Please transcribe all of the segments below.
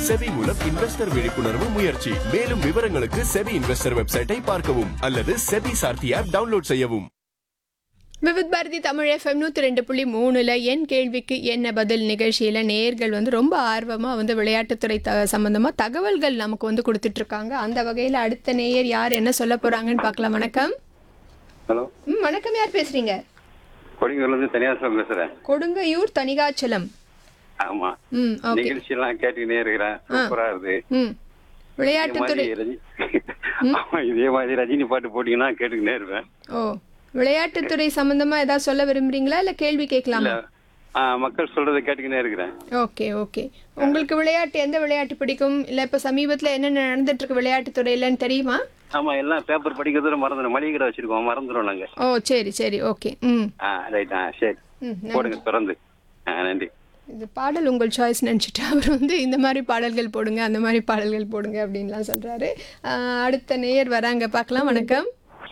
SEBI மூலம் investor விழிப்புணர்வு முயற்சி மேலும் விவரங்களுக்கு செபி இன்வெஸ்டர் வெப்சைட்டை பார்க்கவும் அல்லது செபி சார்த்தி ஆப் டவுன்லோட் செய்யவும் விவித் பாரதி தமிழ் எஃப்எம் நூற்றி ரெண்டு புள்ளி மூணில் என் கேள்விக்கு என்ன பதில் நிகழ்ச்சியில் நேர்கள் வந்து ரொம்ப ஆர்வமாக வந்து விளையாட்டுத்துறை த சம்மந்தமாக தகவல்கள் நமக்கு வந்து கொடுத்துட்ருக்காங்க அந்த வகையில் அடுத்த நேயர் யார் என்ன சொல்ல போகிறாங்கன்னு பார்க்கலாம் வணக்கம் ஹலோ ம் வணக்கம் யார் பேசுகிறீங்க கொடிங்கூர்ல இருந்து தனியாசலம் பேசுறேன் கொடுங்கையூர் தனிகாச்சலம் ஆமா ம் ஓகே நிகழ்ச்சி எல்லாம் கேட்டுக்கிட்டே இருக்கிறேன் சூப்பரா இருக்குது ம் இதே விளையாட்டுத்துறை மாதிரி ரஜி ஆமா இதே மாதிரி ரஜினி பாட்டு போட்டீங்கன்னா கேட்டுக்கிட்டே இருப்பேன் ஓ விளையாட்டுத்துறை சம்மந்தமாக ஏதாவது சொல்ல விரும்புறீங்களா இல்லை கேள்வி இல்ல கேட்கலாமா ஆ, மக்கள் சொல்றதை கேட்டுக்கிட்டே இருக்கிறேன் ஓகே ஓகே உங்களுக்கு விளையாட்டு எந்த விளையாட்டு பிடிக்கும் இல்லை இப்போ சமீபத்தில் என்னென்ன நடந்துட்டு இருக்கு விளையாட்டுத்துறையிலன்னு தெரியுமா ஆமா எல்லாம் பேப்பர் படிக்கிறதோட மறந்துடும் மளிகை கடை வச்சிருக்கோம் மறந்துடும் நாங்க ஓ சரி சரி ஓகே ம் ஆ ரைட் ஆ சரி ம் போடுங்க திறந்து ஆ நன்றி இது பாடல் உங்கள் சாய்ஸ் நினச்சிட்டு அவர் வந்து இந்த மாதிரி பாடல்கள் போடுங்க அந்த மாதிரி பாடல்கள் போடுங்க அப்படின்லாம் சொல்கிறாரு அடுத்த நேயர் வராங்க பார்க்கலாம் வணக்கம்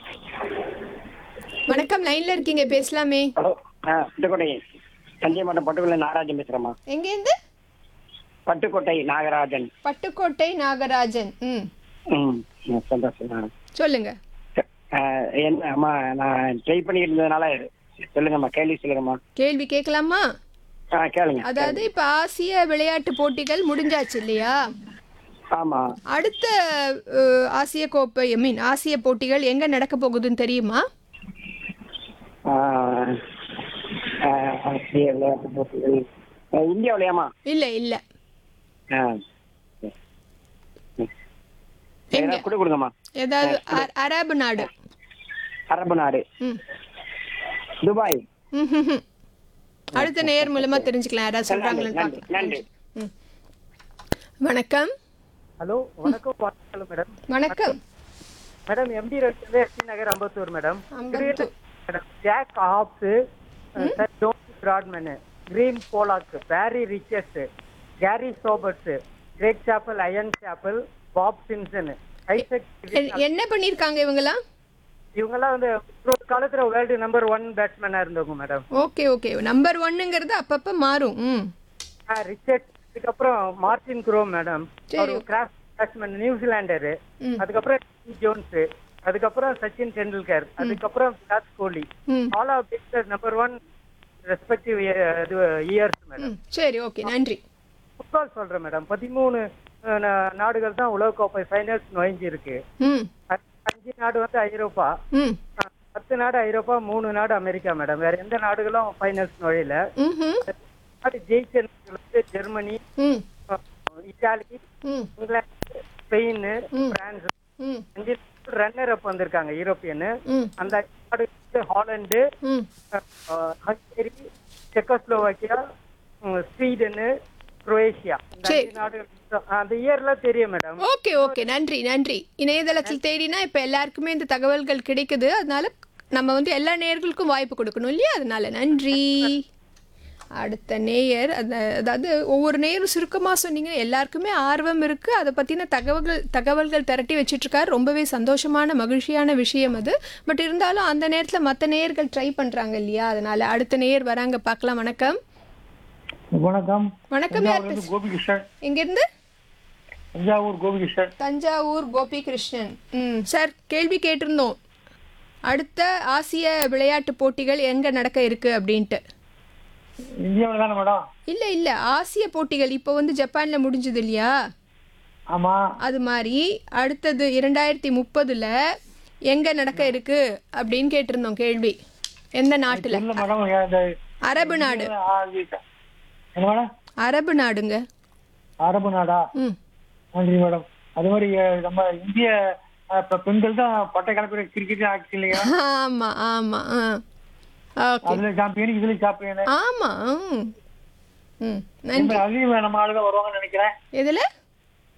வணக்கம் லைனில் இருக்கீங்க பேசலாமே ஹலோ ஆ பட்டுக்கோட்டை தஞ்சை மாவட்டம் பட்டுக்கோட்டை நாகராஜன் பேசுகிறேம்மா எங்கேருந்து பட்டுக்கோட்டை நாகராஜன் பட்டுக்கோட்டை நாகராஜன் ம் ம் ம், சந்தோஷம் ஆ. சொல்லுங்க ஆ, என்ன அம்மா நான் ட்ரை பண்ணிட்டு இருந்ததுனால சொல்லுங்கம்மா கேள்வி சொல்லுங்கம்மா கேள்வி கேட்கலாமா ஆ கேளுங்க அதாவது இப்போ ஆசிய விளையாட்டு போட்டிகள் முடிஞ்சாச்சு இல்லையா ஆமா அடுத்த அஹ், ஆசிய கோப்பை ஐ மீன் ஆசிய போட்டிகள் எங்க நடக்க போகுதுன்னு தெரியுமா ஆ, ஆ, ஆசிய விளையாட்டு போட்டிகள் ஆ, இந்தியாவிலையாம்மா இல்ல இல்ல ஆ எங்க? ஏதாவது கொடு கொடுங்கம்மா ஏதாவது அ- அரபு நாடு அரபு நாடு ம். துபாய் ம்ஹும்ஹும். அடுத்த நேர் மூலமா தெரிஞ்சுக்கலாம் யாராவது சொல்றாங்களான்னு நன்றி பார்க்கலாம் நன்றி ம். வணக்கம் ஹலோ வணக்கம் ஹலோ மேடம் வணக்கம் மேடம் எம்டி ரோட்ல ST Nagar Ambattur madam Ambattur. Madam Jack Hobbs sir John Bradman Graeme Pollock Barry Richards Garry Sobers Greg Chappell Ian Chappell Bob Simpson Isaac எ- என்ன பண்ணிருக்காங்க இவங்கலாம் இவங்கெல்லாம் வந்து ஒரு காலத்துல வேர்ல்டு நம்பர் ஒன் பேட்ஸ்மேனா இருந்தவங்க மேடம் ஓகே ஓகே நம்பர் ஒன்னுங்கிறது அப்பப்ப மாறும் ம் ரிச்சர்ட் அதுக்கப்புறம் மார்டின் குரோ மேடம் சரி. அவர் கிராஸ் பேட்ஸ்மேன் நியூசிலாண்டரு ம். அதுக்கப்புறம் ஜோன்ஸ் அதுக்கப்புறம் சச்சின் டெண்டுல்கர் அதுக்கப்புறம் விராட் கோலி ம் all of number one respective years madam ம் சரி ஓகே நன்றி ஃபுட்பால் சொல்றேன் மேடம் பதிமூணு அஹ், நா- நாடுகள் தான் உலகக்கோப்பை ஃபைனல்ஸ் நுழைஞ்சு இருக்கு ம் அ- அஞ்சு நாடு வந்து ஐரோப்பா ம் அஹ், பத்து நாடு ஐரோப்பா மூணு நாடு அமெரிக்கா மேடம் வேற எந்த நாடுகளும் ஃபைனல்ஸ் நுழையல ம்ஹும். நாடு ஜெயிச்ச நாடுகள் வந்து ஜெர்மனி ம் அஹ், இத்தாலி ம் இங்கிலாந்து ஸ்பெயின் ம். பிரான்ஸ் ம் அஞ்சு ரன்னர் அப் வந்திருக்காங்க யூரோப்பியன் ம் அந்த நாடு வந்து ஹாலண்டு ம் அஹ், ஹங்கேரி செக்கோஸ்லோவாக்கியா உம், ஸ்வீடனு குரோேஷியா இந்த சரி. அஞ்சு நாடுகள் தான். அந்த இயர்லாம் தெரியும் மேடம் ஓகே ஓகே நன்றி நன்றி இணையதளத்தில் தேடினா இப்போ எல்லாருக்குமே இந்த தகவல்கள் கிடைக்குது அதனால நம்ம வந்து எல்லா நேயர்களுக்கும் வாய்ப்பு கொடுக்கணும் இல்லையா அதனால நன்றி அடுத்த நேயர் அந்த அதாவது ஒவ்வொரு நேயரும் சுருக்கமாக சொன்னீங்க எல்லாருக்குமே ஆர்வம் இருக்குது அதை பற்றின தகவல்கள் தகவல்கள் திரட்டி வச்சிட்ருக்காரு ரொம்பவே சந்தோஷமான மகிழ்ச்சியான விஷயம் அது பட் இருந்தாலும் அந்த நேரத்தில் மற்ற நேயர்கள் ட்ரை பண்ணுறாங்க இல்லையா அதனால அடுத்த நேயர் வராங்க பார்க்கலாம் வணக்கம் வணக்கம் வணக்கம் யார் பேசு கோபிகிருஷ்ணன் எங்கேருந்து தஞ்சாவூர் கோபிகிருஷ்ணன் தஞ்சாவூர் கோபிகிருஷ்ணன் ம் சார் கேள்வி கேட்டிருந்தோம் அடுத்த ஆசிய விளையாட்டு போட்டிகள் எங்கே நடக்க இருக்கு அப்படின்ட்டு இந்தியாவில் தானே மேடம் இல்லை இல்லை ஆசிய போட்டிகள் இப்போ வந்து ஜப்பானில் முடிஞ்சது இல்லையா ஆமா அது மாதிரி அடுத்தது இரண்டாயிரத்தி முப்பதில் எங்கே நடக்க இருக்கு அப்படின்னு கேட்டிருந்தோம் கேள்வி எந்த நாட்டில் இல்ல மேடம் இந்த அரபு நாடு ஆ, இது- என்ன மேடம் அரபு நாடுங்க அரபு நாடா ம் நன்றி மேடம் அது மாதிரி அஹ், நம்ம இந்திய அஹ், இப்ப பெண்கள் தான் பட்டை கலப்பிற கிரிக்கெட் ஆச்சு இல்லையா ஆமாம் ஆமாம் ஆ ஓகே அதுல சாம்பியன் இதுல சாம்பியன் ஆமாம் ம் நன்றி அதுலயும் நம்ம ஆளுங்க வருவாங்கன்னு நினைக்கிறேன் எதில்